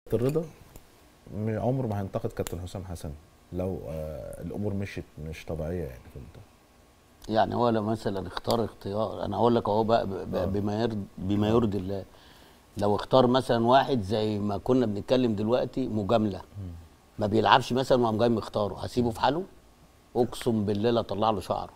الرضا م- عمره ما هينتقد كابتن حسام حسن لو آه الامور مشيت مش طبيعيه يعني في المنتخب يعني هو لو مثلا اختار اختيار انا هقول لك اهو بقى ب- ب- بما يرضي بما يرضي الله لو اختار مثلا واحد زي ما كنا بنتكلم دلوقتي مجامله ما بيلعبش مثلا وقام جاي مختاره هسيبه في حاله اقسم بالله لا اطلع له شعره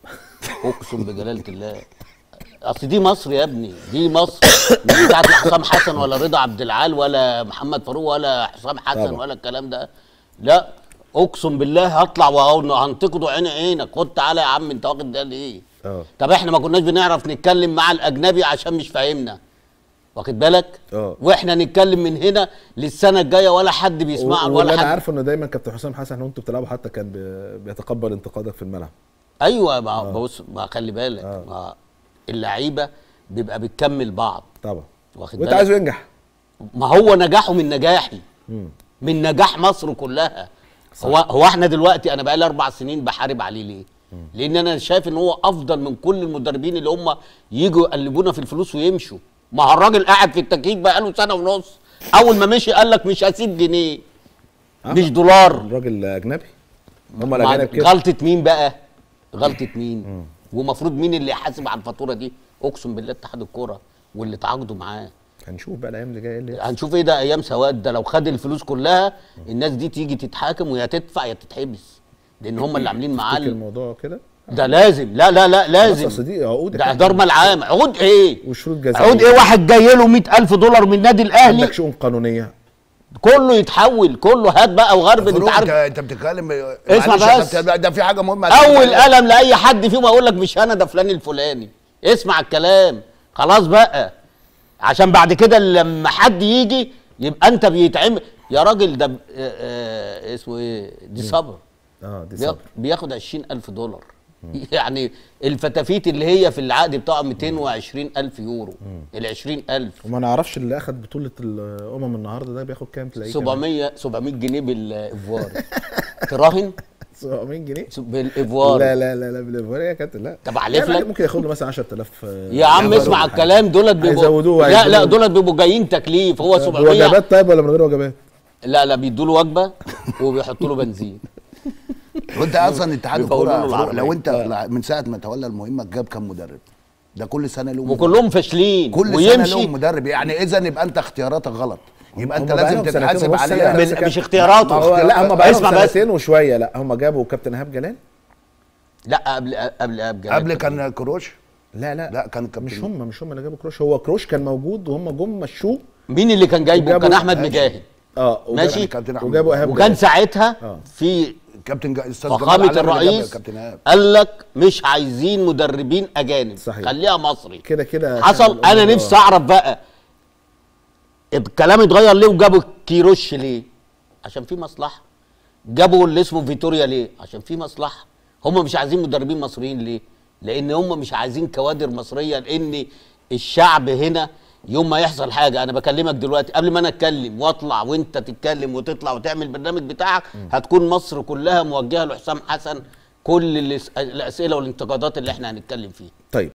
اقسم بجلاله الله اصل دي مصر يا ابني دي مصر مش بتاعت لا حسام حسن ولا رضا عبد العال ولا محمد فاروق ولا حسام حسن طبعا. ولا الكلام ده لا اقسم بالله هطلع وهنتقده عين عينك خد تعالى يا عم انت واخد ده ليه اه طب احنا ما كناش بنعرف نتكلم مع الاجنبي عشان مش فاهمنا واخد بالك اه. واحنا نتكلم من هنا للسنه الجايه ولا حد بيسمعنا واللي ولا انا حد عارفه ان دايما كابتن حسام حسن وانتوا بتلعبوا حتى كان بي- بيتقبل انتقادك في الملعب ايوه ما بص ما خلي بالك ما اللعيبه بيبقى بتكمل بعض طبعا واخد وانت بالك عايزه ينجح ما هو نجاحه من نجاحي مم. من نجاح مصر كلها هو هو احنا دلوقتي انا بقى لي اربع سنين بحارب عليه ليه؟ لان انا شايف ان هو افضل من كل المدربين اللي هم يجوا يقلبونا في الفلوس ويمشوا ما هو الراجل قاعد في التكييف بقى له سنه ونص اول ما مشي قال لك مش هسيب جنيه آه. مش دولار الراجل اجنبي هم مع- الاجانب كده غلطه مين بقى؟ غلطه مين؟ ومفروض مين اللي يحاسب على الفاتوره دي؟ اقسم بالله اتحاد الكوره واللي تعاقدوا معاه هنشوف بقى الايام اللي جايه ايه اللي يحصل. هنشوف ايه ده ايام سواد ده لو خد الفلوس كلها الناس دي تيجي تتحاكم ويا تدفع يا تتحبس لان هم اللي عاملين معاه تفتكر ال- الموضوع كده ده لازم لا لا لا بس لازم اصل دي عقود يا ده كابتن. ضربه العام عقود ايه وشروط جزائيه عقود ايه واحد جاي له 100000 دولار من النادي الاهلي عندك شؤون قانونيه كله يتحول كله هات بقى وغرب انت فاروق انت عارف انت بتتكلم اسمع معلش يا بس. كابتن، ده في حاجه مهمه اول قلم لاي حد فيهم اقول لك مش انا ده فلان الفلاني اسمع الكلام خلاص بقى عشان بعد كده لما حد يجي يبقى انت بيتعمل يا راجل ده ب- آه، آه، اسمه ايه دي صبر اه دي بياخ- صبر بياخد 20000 دولار يعني الفتافيت اللي هي في العقد بتاعه 220000 يورو ال 20000 وما نعرفش اللي اخد بطوله الامم النهارده ده بياخد كام تلاقيه كمان. 700 700 جنيه بالايفوار تراهن 700 جنيه بالايفوار لا لا لا لا بالإيفوار يا كابتن لا طب أحلف يعني لك؟ ممكن ياخد له مثلا 10000 يا عم يا اسمع فاروق الكلام دولت بيبقوا هيزودوه لا لا هيزودوه. دولت بيبقوا جايين تكليف هو 700 وجبات طيب ولا من غير وجبات؟ لا لا بيدوا له وجبه وبيحطوا له بنزين وانت اصلا اتحاد بيفولوا له الكوره فاروق، العربية. لو انت من ساعه ما تولى المهمه جاب كام مدرب؟ ده كل سنه له مدرب. وكلهم فاشلين كل سنه ويمشي له مدرب يعني اذا يبقى انت اختياراتك غلط يبقى انت هم لازم بقالهم سنتين تتحاسب ونص عليها سنة من- بس كان- مش اختياراته. ما هو لا هم بقالهم اسمع بس. سنتين وشويه لا هم جابوا كابتن ايهاب جلال لا قبل قبل قبل قبل كان كروش لا لا لا كان كابتن مش هم مش هم اللي جابوا كروش هو كروش كان موجود وهم جم مشوه مين اللي كان جايبه وجابوا- كان احمد ماشي. مجاهد اه وجاب- ماشي. كابتن أحمد. وجابوا ايهاب وكان جلال. ساعتها آه. في كابتن جا- استاذ جمال فخامه علام اللي جاب الرئيس كابتن ايهاب قال لك مش عايزين مدربين اجانب صحيح. خليها مصري كده كده حصل كان انا الأمور- نفسي اعرف بقى الكلام اتغير ليه وجابوا كيروش ليه عشان في مصلحه جابوا اللي اسمه فيتوريا ليه عشان في مصلحه هم مش عايزين مدربين مصريين ليه لان هم مش عايزين كوادر مصريه لان الشعب هنا يوم ما يحصل حاجه انا بكلمك دلوقتي قبل ما انا اتكلم واطلع وانت تتكلم وتطلع وتعمل البرنامج بتاعك هتكون مصر كلها موجهه لحسام حسن كل الأس- الاسئله والانتقادات اللي احنا هنتكلم فيها طيب